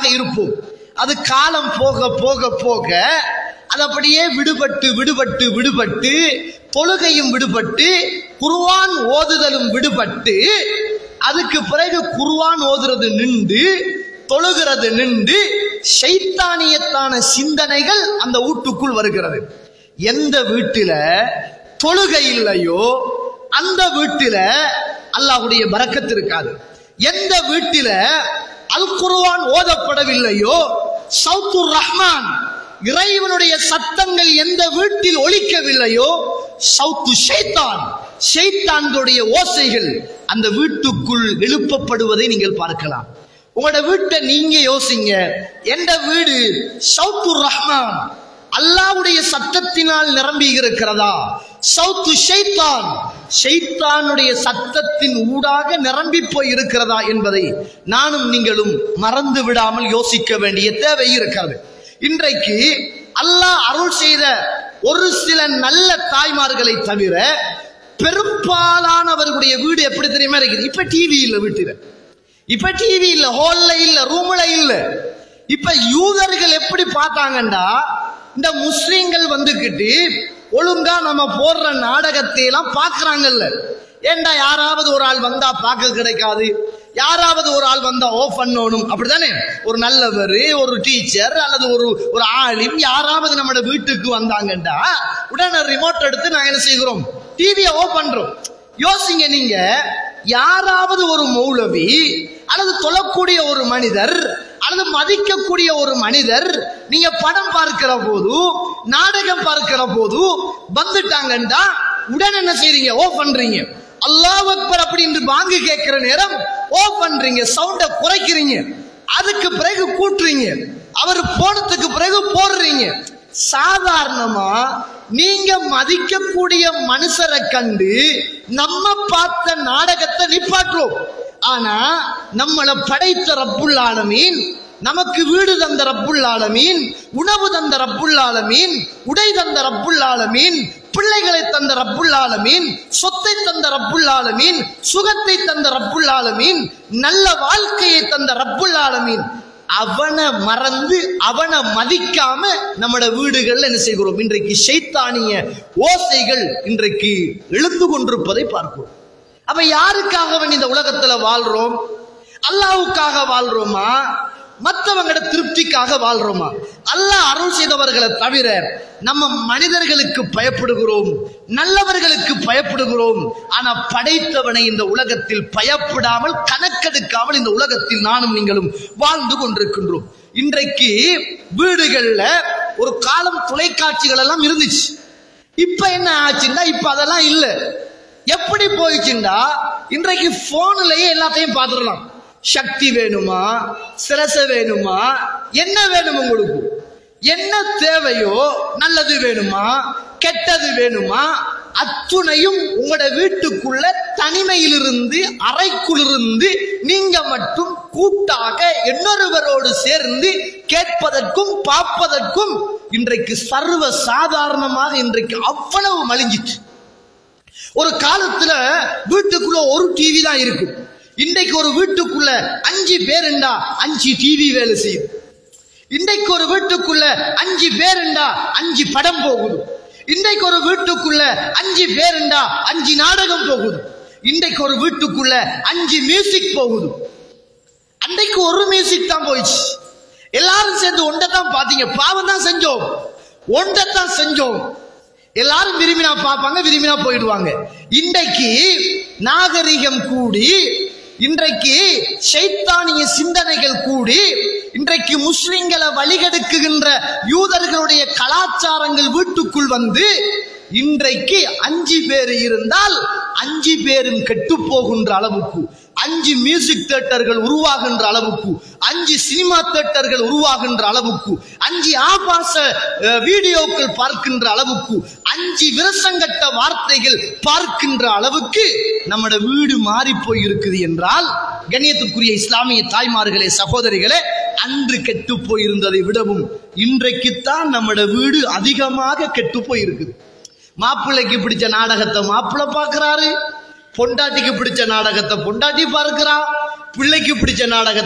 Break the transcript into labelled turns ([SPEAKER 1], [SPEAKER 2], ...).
[SPEAKER 1] இருப்போம் அது காலம் போக போக போக அது அப்படியே விடுபட்டு விடுபட்டு விடுபட்டு தொழுகையும் விடுபட்டு குர்ஆன் ஓதுதலும் விடுபட்டு அதுக்கு பிறகு குர்ஆன் ஓதுறது நின்று தொழுகிறது நின்று ஷைத்தானியத்தான சிந்தனைகள் அந்த வீட்டுக்குள் வருகிறது எந்த வீட்டில தொழுகை இல்லையோ அந்த வீட்டில அல்லாஹ்வுடைய பரக்கத்து இருக்காது எந்த வீட்டில அல் குர்ஆன் ஓதப்படவில்லையோ சவுத்துர் ரஹ்மான் இறைவனுடைய சத்தங்கள் எந்த வீட்டில் ஒலிக்கவில்லையோ சவுத்து ஷைத்தான் ஷைத்தான்களுடைய ஓசைகள் அந்த வீட்டுக்குள் எழுப்பப்படுவதை நீங்கள் பார்க்கலாம் உங்களோட வீட்டை நீங்க யோசிங்க எந்த வீடு சவுத்துர் ரஹ்மான் அல்லாவுடைய சத்தத்தினால் நிரம்பி இருக்கிறதா சவுத்து ஷைத்தான் ஷைத்தானுடைய சத்தத்தின் ஊடாக நிரம்பி போய் இருக்கிறதா என்பதை நானும் நீங்களும் மறந்து விடாமல் யோசிக்க வேண்டிய தேவை இருக்கிறது இன்றைக்கு அல்லாஹ் அருள் செய்த ஒரு சில நல்ல தாய்மார்களை தவிர பெரும்பாலானவர்களுடைய வீடு எப்படி தெரியுமா இருக்குது இப்ப டிவி இல்ல வீட்டுல இப்ப டிவி இல்ல ஹால்ல இல்ல ரூம்ல இல்ல இப்ப யூதர்கள் எப்படி பார்த்தாங்கண்டா இந்த முஸ்லிம்கள் வந்துகிட்டு ஒழுங்கா நம்ம போடுற நாடகத்தை எல்லாம் பாக்குறாங்கல்ல ஏண்டா யாராவது ஒரு ஆள் வந்தா பார்க்க கிடைக்காது யாராவது ஒரு ஆள் வந்தா ஓஃப் பண்ணணும் அப்படிதானே ஒரு நல்லவர் ஒரு டீச்சர் அல்லது ஒரு ஒரு ஆளிம் யாராவது நம்மட வீட்டுக்கு வந்தாங்கண்டா உடனே ரிமோட் எடுத்து நான் என்ன செய்கிறோம் டிவியை ஓஃப் பண்றோம் யோசிங்க நீங்க யாராவது ஒரு மௌலவி அல்லது தொழக்கூடிய ஒரு மனிதர் அல்லது மதிக்கக்கூடிய ஒரு மனிதர் நீங்க படம் பார்க்கிற போது நாடகம் பார்க்கிற போது வந்துட்டாங்கண்டா உடனே என்ன செய்றீங்க ஓ பண்றீங்க அல்லாஹ் அக்பர் அப்படின்னு வாங்கி கேட்கிற நேரம் ஓ பண்றீங்க சவுண்ட குறைக்கிறீங்க அதுக்கு பிறகு கூட்டுறீங்க அவர் போனதுக்கு பிறகு போடுறீங்க சாதாரணமா நீங்க மதிக்கக்கூடிய மனுஷரை கண்டு நம்ம பார்த்த நாடகத்தை நிப்பாட்டுறோம் ஆனா நம்மளை படைத்த ரப்புல் ஆலமீன் நமக்கு வீடு தந்த ரப்புல் ஆலமீன் உணவு தந்த ரப்புல் ஆலமீன் உடை தந்த ரப்புல் ஆலமீன் பிள்ளைகளை தந்த ரப்புல் ஆலமீன் சொத்தை தந்த ரப்புல் ஆலமீன் சுகத்தை தந்த ரப்புல் ஆலமீன் நல்ல வாழ்க்கையை தந்த ரப்புல் ஆலமீன் அவனை மறந்து அவனை மதிக்காம நம்மட வீடுகள்ல என்ன செய்கிறோம் இன்றைக்கு ஷைத்தானிய ஓசைகள் இன்றைக்கு எழுந்து கொண்டிருப்பதை பார்க்கிறோம் அப்ப யாருக்காக வேண்டி இந்த உலகத்துல வாழ்றோம் அல்லாவுக்காக வாழ்றோமா மற்றவங்களோட திருப்திக்காக வாழ்றோமா அல்லாஹ் அருள் செய்தவர்களை தவிர நம்ம மனிதர்களுக்கு பயப்படுகிறோம் நல்லவர்களுக்கு பயப்படுகிறோம் ஆனா படைத்தவனை இந்த உலகத்தில் பயப்படாமல் கணக்கெடுக்காமல் இந்த உலகத்தில் நானும் நீங்களும் வாழ்ந்து கொண்டிருக்கின்றோம் இன்றைக்கு வீடுகள்ல ஒரு காலம் தொலைக்காட்சிகள் எல்லாம் இருந்துச்சு இப்ப என்ன ஆச்சுன்னா இப்ப அதெல்லாம் இல்ல எப்படி போயிடுச்சுண்டா இன்றைக்கு போன்லயே எல்லாத்தையும் பார்த்துடலாம் சக்தி வேணுமா சிரச வேணுமா என்ன வேணும் உங்களுக்கு என்ன தேவையோ நல்லது வேணுமா கெட்டது வேணுமா அத்துணையும் உங்களோட வீட்டுக்குள்ள தனிமையிலிருந்து அறைக்குள்ளிருந்து நீங்க மட்டும் கூட்டாக இன்னொருவரோடு சேர்ந்து கேட்பதற்கும் பார்ப்பதற்கும் இன்றைக்கு சர்வ சாதாரணமாக இன்றைக்கு அவ்வளவு மலிஞ்சிச்சு ஒரு காலத்துல வீட்டுக்குள்ள ஒரு டிவி தான் இருக்கும் இன்றைக்கு ஒரு வீட்டுக்குள்ள அஞ்சு பேருண்டா அஞ்சு டிவி வேலை செய்யுது இன்றைக்கு ஒரு வீட்டுக்குள்ள அஞ்சு பேருண்டா அஞ்சு படம் போகுது இன்றைக்கு ஒரு வீட்டுக்குள்ள அஞ்சு பேருண்டா அஞ்சு நாடகம் போகுது இன்றைக்கு ஒரு வீட்டுக்குள்ள அஞ்சு மியூசிக் போகுது அன்றைக்கு ஒரு மியூசிக் தான் போயிடுச்சு எல்லாரும் சேர்ந்து ஒன்றை தான் பாத்தீங்க பாவம் தான் செஞ்சோம் ஒன்றை தான் செஞ்சோம் எல்லாரும் விரும்பினா பார்ப்பாங்க விரும்பினா போயிடுவாங்க இன்றைக்கு நாகரிகம் கூடி இன்றைக்கு ஷைத்தானிய சிந்தனைகள் கூடி இன்றைக்கு முஸ்லிம்களை வழிகெடுக்குகின்ற யூதர்களுடைய கலாச்சாரங்கள் வீட்டுக்குள் வந்து இன்றைக்கு அஞ்சு பேர் இருந்தால் அஞ்சு பேரும் கெட்டு போகின்ற அளவுக்கு அஞ்சு மியூசிக் தேட்டர்கள் உருவாகின்ற அளவுக்கு அஞ்சு சினிமா தேட்டர்கள் உருவாகின்ற அளவுக்கு அஞ்சு ஆபாச அஹ், வீடியோக்கள் பார்க்கின்ற அளவுக்கு அஞ்சு விரசங்கட்ட வார்த்தைகள் பார்க்கின்ற அளவுக்கு நம்மட வீடு மாறி போய் இருக்குது என்றால் கண்ணியத்துக்குரிய இஸ்லாமிய தாய்மார்களே சகோதரிகளே அன்று கெட்டு போயிருந்ததை விடவும் இன்றைக்குத்தான் நம்மட வீடு அதிகமாக கெட்டு போயிருக்குது மாப்பிள்ளைக்கு பிடிச்ச நாடகத்தை மாப்பிள்ளை பார்க்கிறாரு பொண்டாட்டிக்கு பிடிச்ச நாடகத்தை பொண்டாட்டி பார்க்கிறா பிள்ளைக்கு பிடிச்ச நாடகத்தை